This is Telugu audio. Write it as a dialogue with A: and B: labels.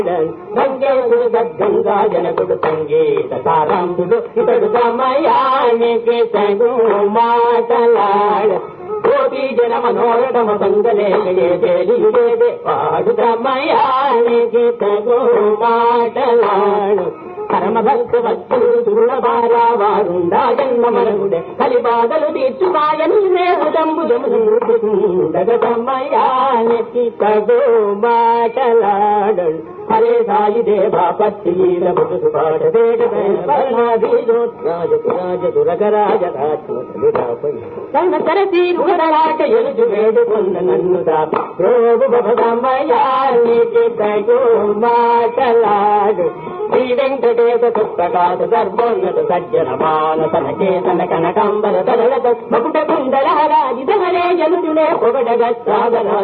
A: గంగేశుడు గద్గంగా జనకుడు సంగీత సారాంశుడు ఇతడు సమయానికి తగు మాటలాడు కోటి జన మనోరమ సంగలేదే వాడు సమయానికి తగు మాటలాడు పరమ భక్త భక్తుడు దుర్లభారా వారుండా జన్మ మరుగుడే కలి బాధలు తీర్చుమాయను మేహుదంబు జముడగమయానికి తగు మాటలాడు హరే సాయి దేవా పత్తి పురుషు పాట రాజ తన సరసి రుగరాట ఎలుచు వేడుకొంద నన్ను దాబు బభమయానికి తగు మాటలాడు శ్రీ వెంకటేశ పుస్తకాత సర్వోన్నత సజ్జన మానసన చేతన కనకాంబర తరలత మకుట కుండలహరాజి ధరే జనుజునే పొగడగ సాగర